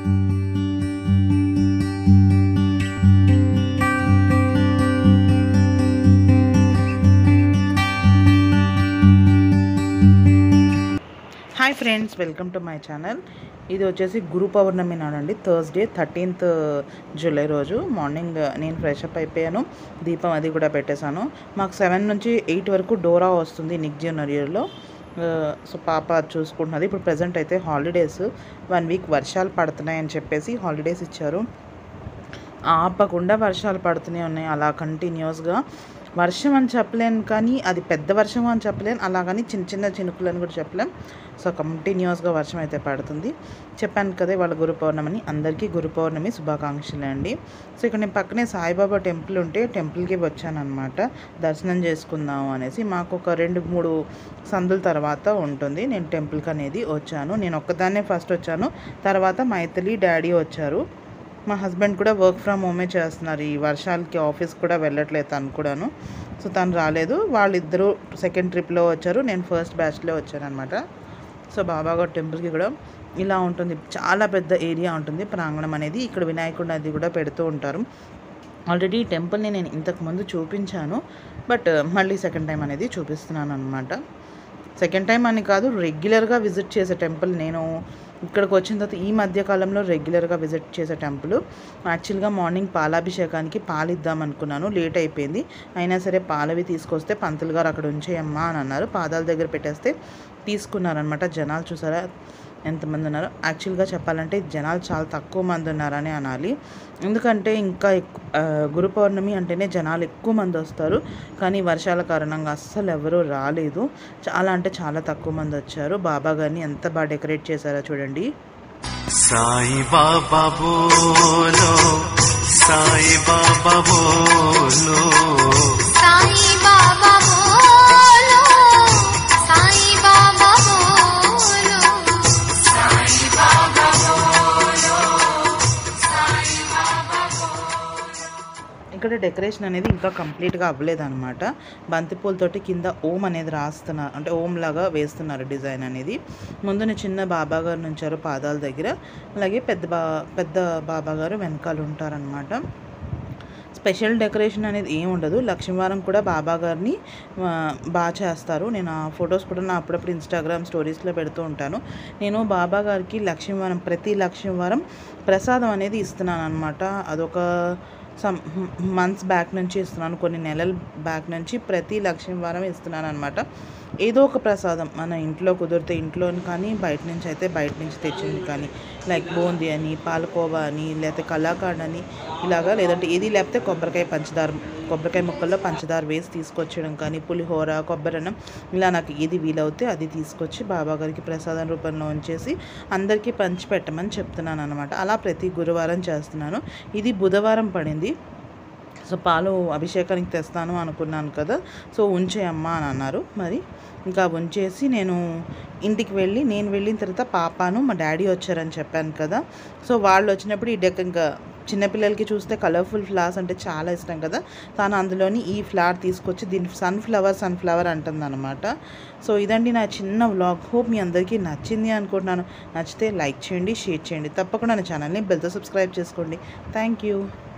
hi friends welcome to my channel ఇది వచ్చేసి గురు పౌర్ణమి నాడండి థర్స్డే థర్టీన్త్ జూలై రోజు మార్నింగ్ నేను ఫ్రెష్ అప్ అయిపోయాను దీపం అది కూడా పెట్టేశాను మాకు సెవెన్ నుంచి ఎయిట్ వరకు డోరా వస్తుంది నిక్ జనరియర్లో సో పాప అది చూసుకుంటున్నది ఇప్పుడు ప్రజెంట్ అయితే హాలిడేస్ వన్ వీక్ వర్షాలు పడుతున్నాయని చెప్పేసి హాలిడేస్ ఇచ్చారు ఆపకుండా వర్షాలు పడుతూనే ఉన్నాయి అలా కంటిన్యూస్గా వర్షం అని చెప్పలేను కానీ అది పెద్ద వర్షం అని చెప్పలేను అలాగని చిన్న చిన్న చినుకులు అని కూడా చెప్పలేం సో కంటిన్యూస్గా వర్షం అయితే పడుతుంది చెప్పాను కదా వాళ్ళ గురు పౌర్ణమిని అందరికీ గురు పౌర్ణమి శుభాకాంక్షలు అండి సో ఇక్కడ నేను పక్కనే సాయిబాబా టెంపుల్ ఉంటే టెంపుల్కి వచ్చానమాట దర్శనం చేసుకుందాము అనేసి మాకు ఒక రెండు మూడు సందుల తర్వాత ఉంటుంది నేను టెంపుల్కి అనేది వచ్చాను నేను ఒక్కదాన్నే ఫస్ట్ వచ్చాను తర్వాత మైథిలి డాడీ వచ్చారు మా హస్బెండ్ కూడా వర్క్ ఫ్రమ్ హోమే చేస్తున్నారు ఈ వర్షాలకి ఆఫీస్ కూడా వెళ్ళట్లేదు తను కూడాను సో తను రాలేదు వాళ్ళిద్దరూ సెకండ్ ట్రిప్లో వచ్చారు నేను ఫస్ట్ బ్యాచ్లో వచ్చాను అనమాట సో బాబాగారు టెంపుల్కి కూడా ఇలా ఉంటుంది చాలా పెద్ద ఏరియా ఉంటుంది ప్రాంగణం అనేది ఇక్కడ వినాయకుడు అది కూడా పెడుతూ ఉంటారు ఆల్రెడీ ఈ టెంపుల్ని నేను ఇంతకుముందు చూపించాను బట్ మళ్ళీ సెకండ్ టైం అనేది చూపిస్తున్నాను అనమాట సెకండ్ టైం అని కాదు రెగ్యులర్గా విజిట్ చేసే టెంపుల్ నేను ఇక్కడికి వచ్చిన తర్వాత ఈ మధ్య కాలంలో రెగ్యులర్గా విజిట్ చేసే టెంపుల్ యాక్చువల్గా మార్నింగ్ పాలాభిషేకానికి పాలు ఇద్దాం అనుకున్నాను లేట్ అయిపోయింది అయినా సరే పాలవి తీసుకొస్తే పంతులు గారు అక్కడ ఉంచేయమ్మా అని అన్నారు పాదాల దగ్గర పెట్టేస్తే తీసుకున్నారనమాట జనాలు చూసారా ఎంతమంది ఉన్నారు యాక్చువల్గా చెప్పాలంటే జనాలు చాలా తక్కువ మంది ఉన్నారని అనాలి ఎందుకంటే ఇంకా ఎక్కు- ఆ, గురు పౌర్ణమి అంటేనే జనాలు ఎక్కువ మంది వస్తారు కానీ వర్షాల కారణంగా అస్సలు ఎవరూ రాలేదు చాలా అంటే చాలా తక్కువ మంది వచ్చారు బాబా గారిని ఎంత బాగా డెకరేట్ చేశారో చూడండి సాయి బాబా బోలో సాయి బాబా బోలో సాయి బాబా బోలో సాయి బాబా బోలో ఇక్కడ డెకరేషన్ అనేది ఇంకా కంప్లీట్గా అవ్వలేదు అనమాట బంతిపూలతోటి కింద ఓం అనేది రాస్తున్నారు అంటే ఓం లాగా వేస్తున్నారు డిజైన్ అనేది ముందున చిన్న బాబా గారు నుంచారు పాదాల దగ్గర అలాగే పెద్ద బా పెద్ద బాబా గారు వెనకాల ఉంటారనమాట స్పెషల్ డెకరేషన్ అనేది ఏం ఉండదు లక్ష్మీవారం కూడా బాబా గారిని ఆ, బాగా చేస్తారు నేను ఆ ఫొటోస్ కూడా నా అప్పుడప్పుడు ఇన్స్టాగ్రామ్ స్టోరీస్లో పెడుతూ ఉంటాను నేను బాబా గారికి లక్ష్మీవారం ప్రతి లక్ష్మీవారం ప్రసాదం అనేది ఇస్తున్నాను అనమాట అదొక సమ్ మంత్స్ బ్యాక్ నుంచి ఇస్తున్నాను కొన్ని నెలల బ్యాక్ నుంచి ప్రతి లక్ష్మీవారం ఇస్తున్నాను అనమాట ఏదో ఒక ప్రసాదం మన ఇంట్లో కుదిరితే ఇంట్లో కానీ బయట నుంచి అయితే బయట నుంచి తెచ్చింది కానీ లైక్ బూందీ అని పాలకోవా అని లేకపోతే కలాకాండ్ అని ఇలాగా లేదంటే ఏది లేకపోతే కొబ్బరికాయ పంచదార కొబ్బరికాయ ముక్కల్లో పంచదార వేసి తీసుకొచ్చడం కానీ పులిహోర కొబ్బరన్నం ఇలా నాకు ఏది వీలవుతే అది తీసుకొచ్చి బాబా గారికి ప్రసాదం రూపంలో ఉంచేసి అందరికీ పంచి పెట్టమని చెప్తున్నాను అనమాట అలా ప్రతి గురువారం చేస్తున్నాను ఇది బుధవారం పడింది సో పాలు అభిషేకానికి తెస్తాను అనుకున్నాను కదా సో ఉంచేయమ్మా అని అన్నారు మరి ఇంకా ఉంచేసి నేను ఇంటికి వెళ్ళి నేను వెళ్ళిన తర్వాత పాపాను మా డాడీ వచ్చారని చెప్పాను కదా సో వాళ్ళు వచ్చినప్పుడు ఈ డెక్ ఇంకా చిన్నపిల్లలకి చూస్తే కలర్ఫుల్ ఫ్లవర్స్ అంటే చాలా ఇష్టం కదా తాను అందులోని ఈ ఫ్లవర్ తీసుకొచ్చి దీని సన్ఫ్లవర్ సన్ఫ్లవర్ అంటుందన్నమాట సో ఇదండి నా చిన్న వ్లాగ్ హోప్ మీ అందరికీ నచ్చింది అనుకుంటున్నాను నచ్చితే లైక్ చేయండి షేర్ చేయండి తప్పకుండా నా ఛానల్ని బెల్తో సబ్స్క్రైబ్ చేసుకోండి థ్యాంక్ యూ